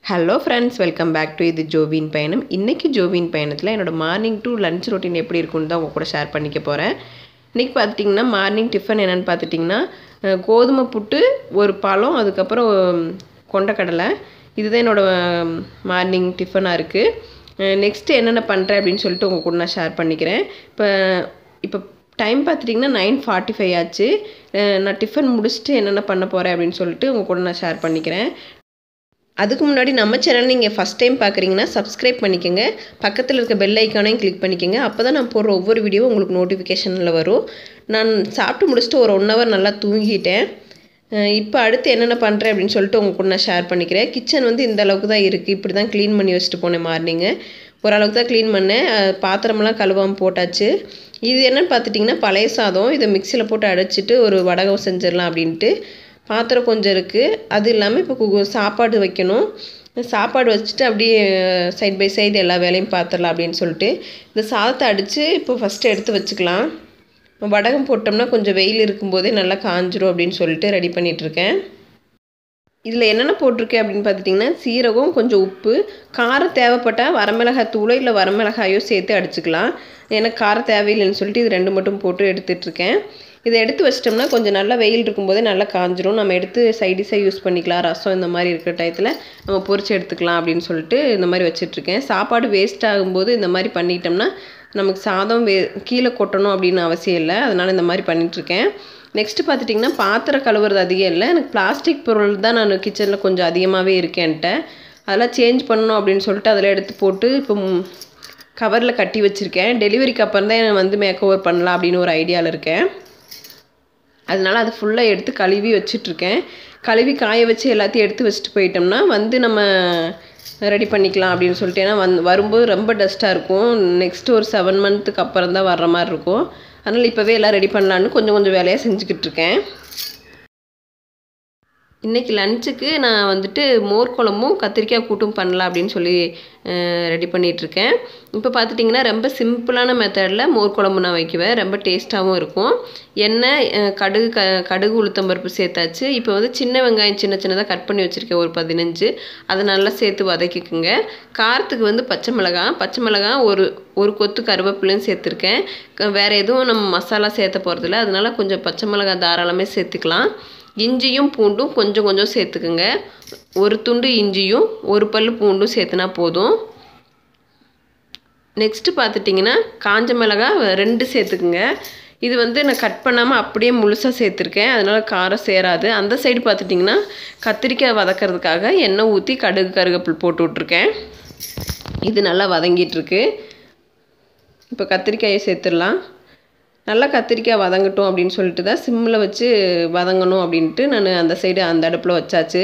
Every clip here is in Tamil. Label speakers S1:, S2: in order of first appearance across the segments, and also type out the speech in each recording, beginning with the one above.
S1: hello friends welcome back to இது ஜோவின் பயணம் இன்றைக்கி ஜோவின் பயணத்தில் என்னோடய மார்னிங் டு லஞ்ச் ரொட்டீன் எப்படி இருக்குன்னு தான் உங்கள் கூட ஷேர் பண்ணிக்க போகிறேன் இன்றைக்கி பார்த்துட்டிங்கன்னா மார்னிங் டிஃபன் என்னென்னு பார்த்துட்டிங்கன்னா அஹ், கோதுமை புட்டு ஒரு பழம் அதுக்கப்புறம் கொண்டக்கடலை இதுதான் என்னோடய மார்னிங் டிஃபனாக இருக்குது நெக்ஸ்ட்டு என்னென்ன பண்ணுறேன் அப்படின்னு சொல்லிட்டு உங்கள் கூட நான் ஷேர் பண்ணிக்கிறேன் இப்போ இப்போ டைம் பார்த்துட்டிங்கன்னா நைன் ஃபார்ட்டி ஃபைவ் ஆச்சு அஹ், நான் டிஃபன் முடிச்சுட்டு என்னென்ன பண்ண போகிறேன் அப்படின்னு சொல்லிட்டு உங்கள் கூட நான் ஷேர் பண்ணிக்கிறேன் அதுக்கு முன்னாடி நம்ம சேனல் நீங்கள் ஃபஸ்ட் டைம் பார்க்குறீங்கன்னா சப்ஸ்கிரைப் பண்ணிக்கோங்க பக்கத்தில் இருக்க பெல் ஐக்கானையும் கிளிக் பண்ணிக்கோங்க அப்போ தான் நான் போடுற ஒவ்வொரு வீடியோவும் உங்களுக்கு நோட்டிஃபிகேஷனில் வரும் நான் சாப்பிட்டு முடிச்சுட்டு ஒரு ஒன் ஹவர் நல்லா தூங்கிட்டேன் அஹ் இப்போ அடுத்து என்னென்ன பண்ணுறேன் அப்படின்னு சொல்லிட்டு உங்க கூட நான் ஷேர் பண்ணிக்கிறேன் கிச்சன் வந்து இந்த அளவுக்கு தான் இருக்குது இப்படி தான் க்ளீன் பண்ணி வச்சுட்டு போனேன் மார்னிங்கு ஓரளவுக்கு தான் க்ளீன் பண்ணேன் அஹ் பாத்திரமெல்லாம் கழுவாமல் போட்டாச்சு இது என்னன்னு பார்த்துட்டிங்கன்னா பழைய சாதம் இதை மிக்சியில் போட்டு அடைச்சிட்டு ஒரு வடகம் செஞ்சிடலாம் அப்படின்ட்டு பாத்திரம் கொஞ்சம் இருக்குது அது இல்லாமல் இப்போ கு- சாப்பாடு வைக்கணும் சாப்பாடு வச்சுட்டு அப்படியே சைட் பை சைடு எல்லா வேலையும் பார்த்துடலாம் அப்படின்னு சொல்லிட்டு இந்த சாதத்தை அடித்து இப்போ ஃபஸ்ட்டு எடுத்து வச்சுக்கலாம் வடகம் போட்டோம்னா கொஞ்சம் வெயில் இருக்கும்போதே நல்லா காஞ்சிரும் அப்படின்னு சொல்லிட்டு ரெடி பண்ணிகிட்ருக்கேன் இதில் என்னென்ன போட்டிருக்கேன் அப்படின்னு பார்த்துட்டிங்கன்னா சீரகம் கொஞ்சம் உப்பு காரம் தேவைப்பட்டால் வரமிளகாய் தூளோ இல்லை வரமிளகாயோ சேர்த்து அடிச்சுக்கலாம் எனக்கு காரம் தேவையில்லைன்னு சொல்லிட்டு இது ரெண்டு மட்டும் போட்டு எடுத்துட்ருக்கேன் இதை எடுத்து வச்சிட்டோம்னா கொஞ்சம் நல்லா வெயில் இருக்கும்போதே நல்லா காஞ்சிரும் நம்ம எடுத்து சைடிஷாக யூஸ் பண்ணிக்கலாம் ரசம் இந்த மாதிரி இருக்கிற டயத்தில் நம்ம பொரிச்சு எடுத்துக்கலாம் அப்படின்னு சொல்லிட்டு இந்த மாதிரி வச்சிட்ருக்கேன் சாப்பாடு வேஸ்ட் ஆகும்போது இந்த மாதிரி பண்ணிட்டோம்னா நமக்கு சாதம் வே கீழே கொட்டணும் அப்படின்னு அவசியம் இல்லை அதனால் இந்த மாதிரி பண்ணிகிட்ருக்கேன் நெக்ஸ்ட்டு பார்த்துட்டிங்கன்னா பாத்திரம் கழுவுறது அதிகம் இல்லை எனக்கு பிளாஸ்டிக் பொருள் தான் நான் கிச்சனில் கொஞ்சம் அதிகமாகவே இருக்கேன்ட்ட அதெல்லாம் சேஞ்ச் பண்ணணும் அப்படின்னு சொல்லிட்டு அதில் எடுத்து போட்டு இப்போ கவரில் கட்டி வச்சுருக்கேன் டெலிவரிக்கு அப்புறம் தான் நான் வந்து மேக் ஓவர் பண்ணலாம் அப்படின்னு ஒரு ஐடியாவில் இருக்கேன் அதனால அது ஃபுல்லாக எடுத்து கழுவி வச்சிட்ருக்கேன் கழுவி காய வச்சு எல்லாத்தையும் எடுத்து வச்சுட்டு போயிட்டோம்னா வந்து நம்ம ரெடி பண்ணிக்கலாம் அப்படின்னு சொல்லிட்டு ஏன்னா வந் வரும்போது ரொம்ப டஸ்ட்டாக இருக்கும் நெக்ஸ்ட் ஒரு செவன் மந்த்துக்கு அப்புறம் தான் வர்ற மாதிரி இருக்கும் அதனால் இப்போவே எல்லாம் ரெடி பண்ணலான்னு கொஞ்சம் கொஞ்சம் வேலையாக செஞ்சுக்கிட்டு இருக்கேன் இன்றைக்கி லஞ்சுக்கு நான் வந்துட்டு மோர் குழம்பும் கத்திரிக்காய் கூட்டும் பண்ணலாம் அப்படின்னு சொல்லி ரெடி பண்ணிகிட்ருக்கேன் இப்போ பார்த்துட்டிங்கன்னா ரொம்ப சிம்பிளான மெத்தடில் மோர் குழம்பு நான் வைக்குவேன் ரொம்ப டேஸ்ட்டாகவும் இருக்கும் எண்ணெய் அஹ், கடுகு க கடுகு உளுத்தம்பருப்பு சேர்த்தாச்சு இப்போ வந்து சின்ன வெங்காயம் சின்ன சின்னதாக கட் பண்ணி வச்சுருக்கேன் ஒரு பதினஞ்சு அதை நல்லா சேர்த்து வதக்கிக்குங்க காரத்துக்கு வந்து பச்சை மிளகாய் பச்சை மிளகாய் ஒரு ஒரு கொத்து கருவேப்பிலையும் சேர்த்துருக்கேன் க- வேறு எதுவும் நம்ம மசாலா சேர்த்த போகிறதில்ல அதனால கொஞ்சம் பச்சை மிளகாய் தாராளமே சேர்த்துக்கலாம் இஞ்சியும் பூண்டும் கொஞ்சம் கொஞ்சம் சேர்த்துக்குங்க ஒரு துண்டு இஞ்சியும் ஒரு பல்லு பூண்டும் சேர்த்துனா போதும் நெக்ஸ்ட்டு பார்த்துட்டிங்கன்னா காஞ்ச மிளகாய் ரெண்டு சேர்த்துக்குங்க இது வந்து நான் கட் பண்ணாமல் அப்படியே முழுசாக சேர்த்துருக்கேன் அதனால் காரம் சேராது அந்த சைடு பார்த்துட்டிங்கன்னா கத்திரிக்காய் வதக்கிறதுக்காக எண்ணெய் ஊற்றி கடுகு கருவேப்பில் போட்டு விட்ருக்கேன் இது நல்லா வதங்கிட்டு இருக்கு இப்போ கத்திரிக்காயை சேர்த்துடலாம் நல்லா கத்திரிக்காய் வதங்கட்டும் அப்படின்னு சொல்லிட்டு தான் சிம்மில் வச்சு வதங்கணும் அப்படின்ட்டு நான் அந்த சைடு அந்த அடுப்பில் வச்சாச்சு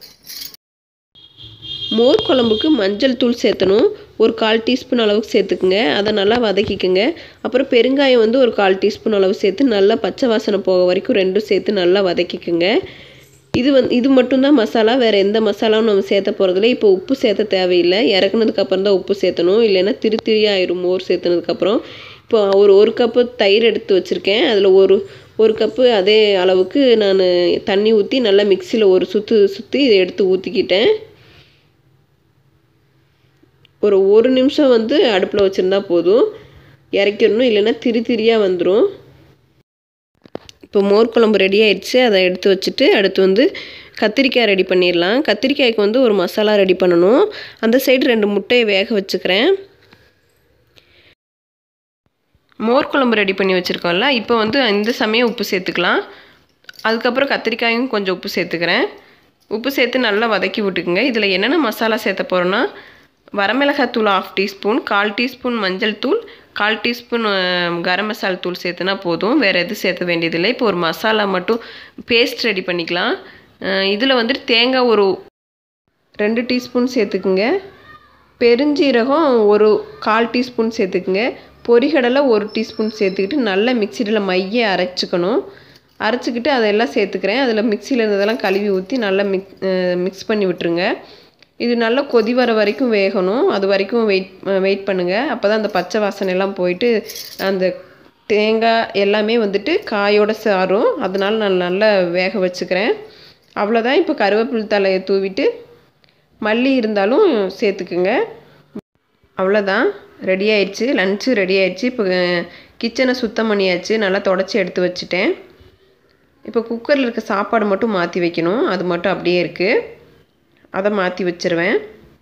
S1: மோர் குழம்புக்கு மஞ்சள் தூள் சேர்த்தணும் ஒரு கால் டீஸ்பூன் அளவுக்கு சேர்த்துக்குங்க அதை நல்லா வதக்கிக்குங்க அப்புறம் பெருங்காயம் வந்து ஒரு கால் டீஸ்பூன் அளவு சேர்த்து நல்லா பச்சை வாசனை போக வரைக்கும் ரெண்டும் சேர்த்து நல்லா வதக்கிக்குங்க இது வந்து இது மட்டும்தான் மசாலா வேறு எந்த மசாலாவும் நம்ம சேர்த்த போகிறதில்ல இப்போ உப்பு சேர்த்த தேவையில்லை இறக்குனதுக்கு அப்புறம் தான் உப்பு சேர்த்தணும் இல்லைன்னா திரி திரியாக ஆயிரும் மோர் சேர்த்துனதுக்கப்புறம் இப்போ ஒரு ஒரு கப்பு தயிர் எடுத்து வச்சுருக்கேன் அதில் ஒரு ஒரு கப்பு அதே அளவுக்கு நான் தண்ணி ஊற்றி நல்லா மிக்சியில் ஒரு சுற்று சுற்றி இதை எடுத்து ஊற்றிக்கிட்டேன் ஒரு ஒரு நிமிஷம் வந்து அடுப்பில் வச்சுருந்தா போதும் இறக்கிடணும் இல்லைன்னா திரி திரியாக வந்துடும் இப்போ மோர் குழம்பு ரெடி ஆயிடுச்சு அதை எடுத்து வச்சுட்டு அடுத்து வந்து கத்திரிக்காய் ரெடி பண்ணிடலாம் கத்திரிக்காய்க்கு வந்து ஒரு மசாலா ரெடி பண்ணணும் அந்த சைடு ரெண்டு முட்டையை வேக வச்சுக்கிறேன் மோர் குழம்பு ரெடி பண்ணி வச்சுருக்கோம்ல இப்போ வந்து இந்த சமயம் உப்பு சேர்த்துக்கலாம் அதுக்கப்புறம் கத்திரிக்காயும் கொஞ்சம் உப்பு சேர்த்துக்கிறேன் உப்பு சேர்த்து நல்லா வதக்கி விட்டுக்குங்க இதில் என்னென்ன மசாலா சேர்த்த போகிறோன்னா வரமிளகாய் தூள் ஆஃப் டீஸ்பூன் கால் டீஸ்பூன் மஞ்சள் தூள் கால் டீஸ்பூன் அஹ், கரம் மசாலா தூள் சேர்த்துனா போதும் வேறு எதுவும் சேர்த்த வேண்டியதில்லை இப்போ ஒரு மசாலா மட்டும் பேஸ்ட் ரெடி பண்ணிக்கலாம் இதில் வந்துட்டு தேங்காய் ஒரு ரெண்டு டீஸ்பூன் சேர்த்துக்குங்க பெருஞ்சீரகம் ஒரு கால் டீஸ்பூன் சேர்த்துக்குங்க பொரிகடலை ஒரு டீஸ்பூன் சேர்த்துக்கிட்டு நல்லா மிக்சியில் மைய அரைச்சிக்கணும் அரைச்சிக்கிட்டு அதெல்லாம் சேர்த்துக்கிறேன் அதில் மிக்சியில் இருந்ததெல்லாம் கழுவி ஊற்றி நல்லா மிக் மிக்ஸ் பண்ணி விட்டுருங்க இது நல்லா கொதி வர வரைக்கும் வேகணும் அது வரைக்கும் வெயிட் வெயிட் பண்ணுங்கள் அப்போ தான் அந்த பச்சை வாசனை எல்லாம் போயிட்டு அந்த தேங்காய் எல்லாமே வந்துட்டு காயோட சாரும் அதனால் நான் நல்லா வேக வச்சுக்கிறேன் அவ்வளோதான் இப்போ கருவேப்பிலை தலையை தூவிட்டு மல்லி இருந்தாலும் சேர்த்துக்குங்க அவ்வளோதான் ரெடி ஆயிடுச்சு லஞ்சு ரெடி ஆயிடுச்சு இப்போ கிச்சனை சுத்தம் பண்ணியாச்சு நல்லா தொடச்சி எடுத்து வச்சுட்டேன் இப்போ குக்கரில் இருக்க சாப்பாடு மட்டும் மாற்றி வைக்கணும் அது மட்டும் அப்படியே இருக்குது அதை மாற்றி வச்சுருவேன்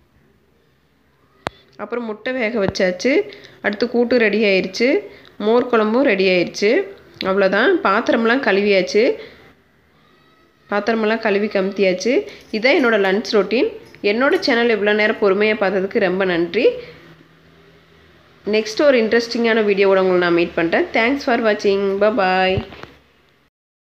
S1: அப்புறம் முட்டை வேக வச்சாச்சு அடுத்து கூட்டு ரெடி ஆயிடுச்சு மோர் குழம்பும் ரெடி ஆயிடுச்சு அவ்வளோதான் பாத்திரமெல்லாம் கழுவியாச்சு பாத்திரமெல்லாம் கழுவி கமுத்தியாச்சு இதான் என்னோடய லன்ச் ரொட்டீன் என்னோடய சேனல் இவ்வளோ நேரம் பொறுமையாக பார்த்ததுக்கு ரொம்ப நன்றி நெக்ஸ்ட் ஒரு இன்ட்ரெஸ்டிங்கான வீடியோவோட உங்களை நான் மீட் பண்ணுறேன் தேங்க்ஸ் ஃபார் வாட்சிங் பாய்